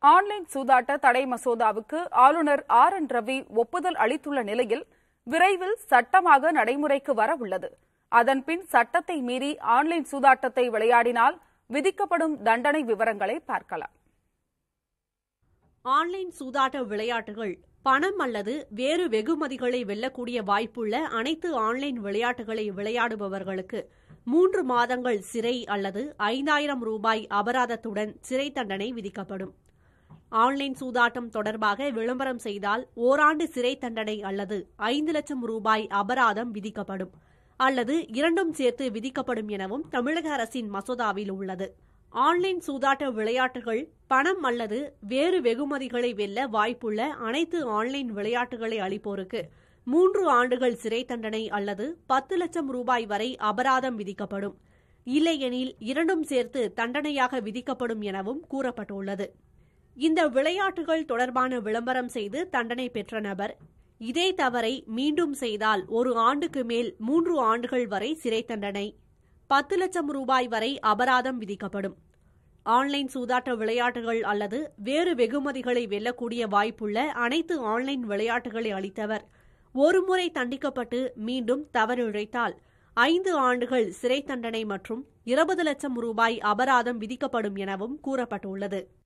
online சூதாட்ட தடை மசோதாவுக்கு ஆளுநர் ஆர் என் ரவி ஒப்புதல் அளித்துள்ள நிலையில் விரைவில் சட்டமாக நடைமுறைக்கு வர உள்ளது அதன்பின் சட்டத்தை மீறி ஆன்லைன் சூதாட்டத்தை விளையாடினால் விதிக்கப்படும் தண்டனை விவரங்களை பார்க்கலாம் ஆன்லைன் சூதாட்ட விளையாட்டுகள் பணம் அல்லது வேறு வெகுமதிகளை வெல்லக்கூடிய வாய்ப்புள்ள அனைத்து ஆன்லைன் விளையாட்டுகளை விளையாடுபவர்களுக்கு மூன்று மாதங்கள் சிறை அல்லது ஐந்தாயிரம் ரூபாய் அபராதத்துடன் சிறை தண்டனை விதிக்கப்படும் ஆன்லைன் சூதாட்டம் தொடர்பாக விளம்பரம் செய்தால் ஓராண்டு சிறை தண்டனை அல்லது ஐந்து லட்சம் ரூபாய் அபராதம் விதிக்கப்படும் அல்லது இரண்டும் சேர்த்து விதிக்கப்படும் எனவும் தமிழக அரசின் மசோதாவில் உள்ளது ஆன்லைன் சூதாட்ட விளையாட்டுகள் பணம் அல்லது வேறு வெகுமதிகளை வெல்ல வாய்ப்புள்ள அனைத்து ஆன்லைன் விளையாட்டுகளை அளிப்போருக்கு மூன்று ஆண்டுகள் சிறை தண்டனை அல்லது பத்து லட்சம் ரூபாய் வரை அபராதம் விதிக்கப்படும் இல்லையெனில் இரண்டும் சேர்த்து தண்டனையாக விதிக்கப்படும் எனவும் கூறப்பட்டுள்ளது இந்த விளையாட்டுகள் தொடர்பான விளம்பரம் செய்து தண்டனை பெற்ற நபர் இதே தவறை மீண்டும் செய்தால் ஒரு ஆண்டுக்கு மேல் மூன்று ஆண்டுகள் வரை சிறை தண்டனை பத்து லட்சம் ரூபாய் வரை அபராதம் விதிக்கப்படும் ஆன்லைன் சூதாட்ட விளையாட்டுகள் அல்லது வேறு வெகுமதிகளை வெல்லக்கூடிய வாய்ப்புள்ள அனைத்து ஆன்லைன் விளையாட்டுகளை அளித்தவர் ஒருமுறை தண்டிக்கப்பட்டு மீண்டும் தவறிழைத்தால் ஐந்து ஆண்டுகள் சிறை தண்டனை மற்றும் இருபது லட்சம் ரூபாய் அபராதம் விதிக்கப்படும் எனவும் கூறப்பட்டுள்ளது